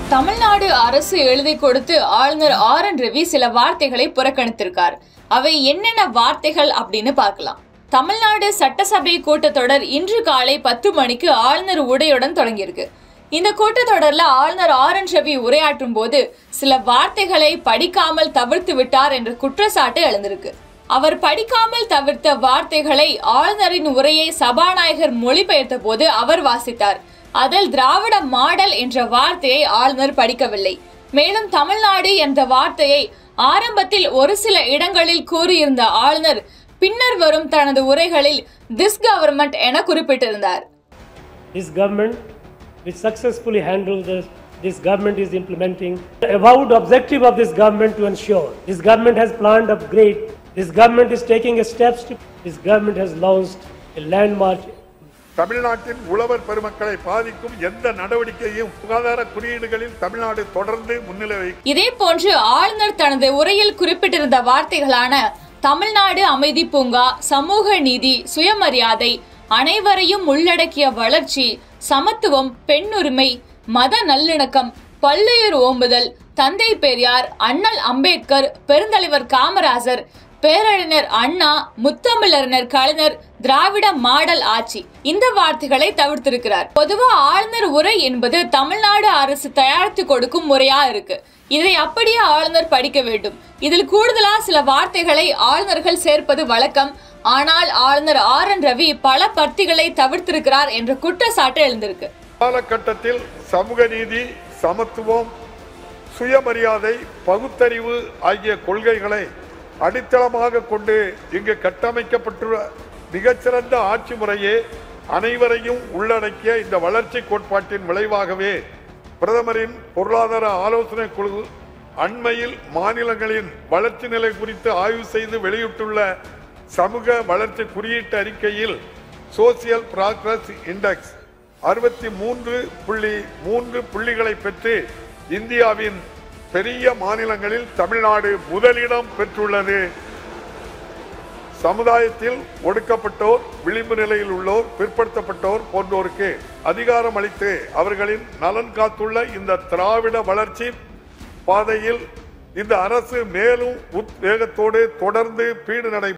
தமிழ்நாடு அரசு எழுதி கொடுத்து ஆளுநர் ஆர் என் ரவி சில வார்த்தைகளை புறக்கணித்திருக்கார் அவை என்னென்ன வார்த்தைகள் அப்படின்னு பார்க்கலாம் தமிழ்நாடு சட்டசபை கூட்டத்தொடர் இன்று காலை பத்து மணிக்கு ஆளுநர் உடையுடன் தொடங்கியிருக்கு இந்த கூட்டத்தொடர்ல ஆளுநர் ஆர் என் ரவி உரையாற்றும் போது சில வார்த்தைகளை படிக்காமல் தவிர்த்து விட்டார் என்ற குற்றச்சாட்டு எழுந்திருக்கு அவர் படிக்காமல் தவிர்த்த வார்த்தைகளை ஆளுநரின் உரையை சபாநாயகர் மொழிபெயர்த்த போது அவர் வாசித்தார் அதில் திராவிட மாடல் என்ற வார்த்தையை ஆளுநர் படிக்கவில்லை மேலும் தமிழ்நாடு என்ற வார்த்தையை ஆரம்பத்தில் ஒரு சில இடங்களில் கூறியிருந்த ஆளுநர் பின்னர் வரும் தனது உரைகளில் திஸ் கவர்மெண்ட் என குறிப்பிட்டிருந்தார் This government, which successfully handled this, this government is implementing the avowed objective of this government to ensure this government has planned upgrade. This government is taking steps to. This government has launched a landmark தமிழ்நாட்டின் உழவர் பெருமக்களை பாதிக்கும் எந்த நடவடிக்கையும் சுகாதார குறியீடுகளில் தமிழ்நாடு தொடர்ந்து முன்னிலை வைக்கும் இதே போன்று ஆளுநர் தனது உரையில் குறிப்பிட்டிருந்த வார்த்தைகளான தமிழ்நாடு அமைதி பூங்கா சமூக நீதி சுயமரியாதை அனைவரையும் உள்ளடக்கிய வளர்ச்சி சமத்துவம் பெண்ணுரிமை மத நல்லிணக்கம் பல்லுயிர் ஓம்புதல் தந்தை பெரியார் அண்ணல் அம்பேத்கர் பெருந்தலைவர் காமராஜர் பேரறிஞர் அண்ணா முத்தமிழறிஞர் கலைஞர் திராவிட மாடல் ஆட்சி இந்த வார்த்தைகளை தவிர்த்திருக்கிறார் பொதுவா ஆளுநர் உரை என்பது தமிழ்நாடு அரசு தயாரித்து கொடுக்கும் முறையா இருக்கு இதை அப்படியே ஆளுநர் படிக்க வேண்டும் இதில் கூடுதலா சில வார்த்தைகளை ஆளுநர்கள் சேர்ப்பது வழக்கம் ஆனால் ஆளுநர் ஆர் என் ரவி பல பத்திகளை தவிர்த்திருக்கிறார் என்ற குற்றச்சாட்டு எழுந்திருக்கு காலகட்டத்தில் சமூக நீதி சமத்துவம் சுயமரியாதை பகுத்தறிவு ஆகிய கொள்கைகளை அடித்தளமாக கொண்டு இங்கு கட்டமைக்கப்பட்டுள்ள மிகச்சிறந்த ஆட்சி முறையே அனைவரையும் உள்ளடக்கிய இந்த வளர்ச்சி கோட்பாட்டின் விளைவாகவே பிரதமரின் பொருளாதார ஆலோசனை குழு அண்மையில் மாநிலங்களின் வளர்ச்சி நிலை குறித்து ஆய்வு செய்து வெளியிட்டுள்ள சமூக வளர்ச்சி குறியீட்டு அறிக்கையில் சோசியல் ப்ராக்ரஸ் இண்டெக்ஸ் அறுபத்தி மூன்று புள்ளி மூன்று புள்ளிகளை பெற்று இந்தியாவின் பெரிய மாநிலங்களில் தமிழ்நாடு முதலிடம் பெற்றுள்ளது சமுதாயத்தில் ஒடுக்கப்பட்டோர் விளிம்பு நிலையில் உள்ளோர் பிற்படுத்தப்பட்டோர் போன்றோருக்கு அதிகாரம் அளித்து அவர்களின் நலன் காத்துள்ள இந்த திராவிட வளர்ச்சி பாதையில் இந்த அரசு மேலும் உத்வேகத்தோடு தொடர்ந்து பீடு நடை